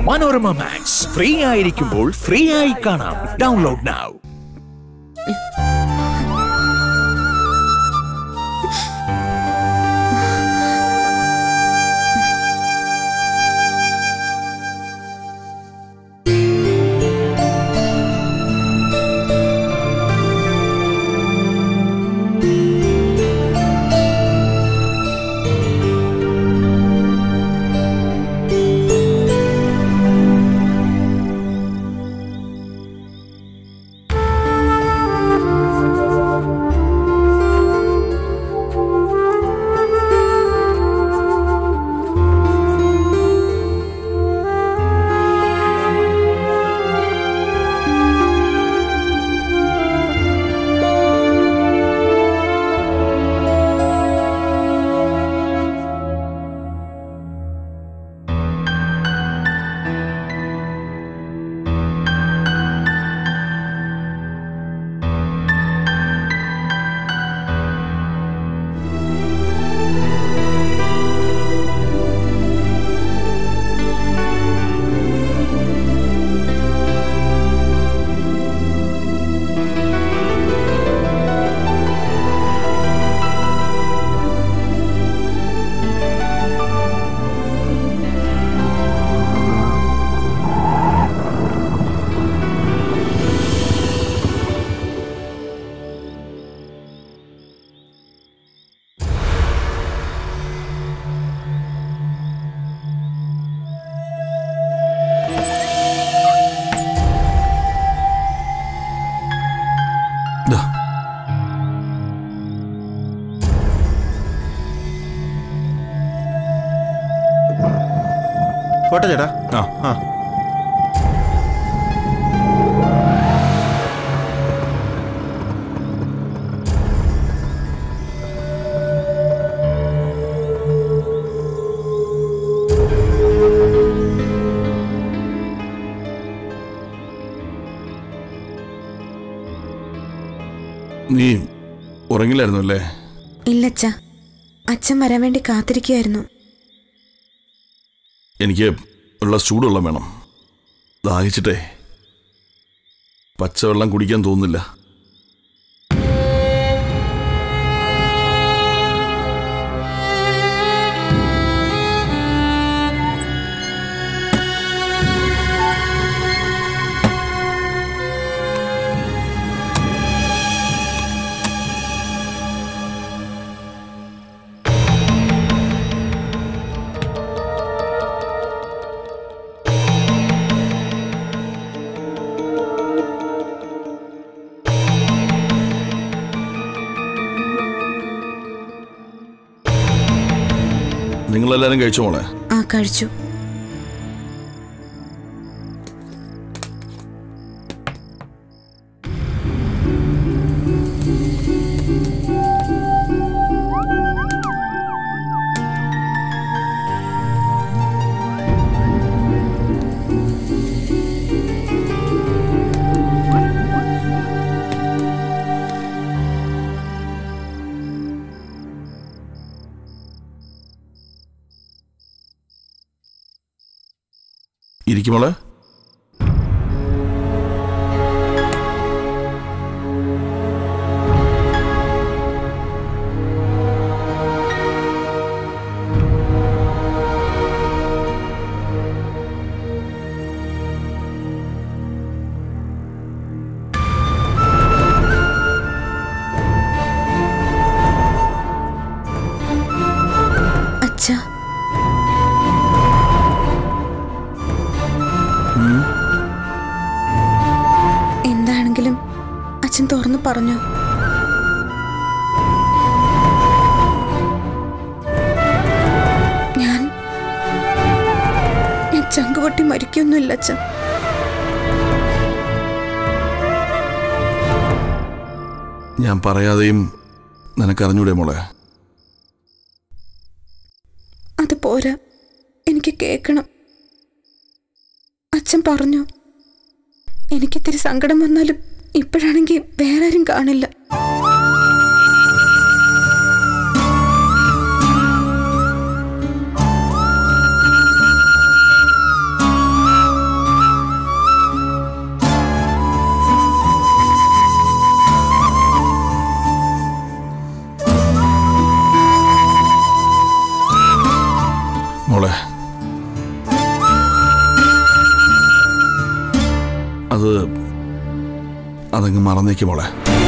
Manorama max free ആയിരിക്കുമ്പോൾ free ആയി കാണാം ഡൗൺലോഡ് നൗ ദാ. പോട്ടെ ചേട്ടാ ആ ആ നീ ഉറങ്ങില്ലായിരുന്നു അല്ലേ ഇല്ലച്ച അച്ഛൻ വരാൻ വേണ്ടി കാത്തിരിക്കുമായിരുന്നു എനിക്ക് ഉള്ള ചൂടുവെള്ളം വേണം ദാഹിച്ചിട്ടേ പച്ചവെള്ളം കുടിക്കാൻ തോന്നുന്നില്ല നിങ്ങളെല്ലാരും കഴിച്ചോ മോളെ ആ കഴിച്ചു ഇരിക്കും മോളെ അച്ഛ എന്താണെങ്കിലും അച്ഛൻ തുറന്നു പറഞ്ഞു ഞാൻ ഞാൻ ചങ്കുപൊട്ടി മരിക്കൊന്നുമില്ല അച്ഛൻ ഞാൻ പറയാതെയും നിനക്കറിഞ്ഞൂടെ മോളെ അത് പോരാ എനിക്ക് കേൾക്കണം അച്ഛൻ പറഞ്ഞു എനിക്കിത്തിരി സങ്കടം വന്നാലും ഇപ്പോഴാണെങ്കിൽ വേറെ ആരും കാണില്ല മോളെ അത് അതങ്ങ് മറന്നേക്ക് മോളെ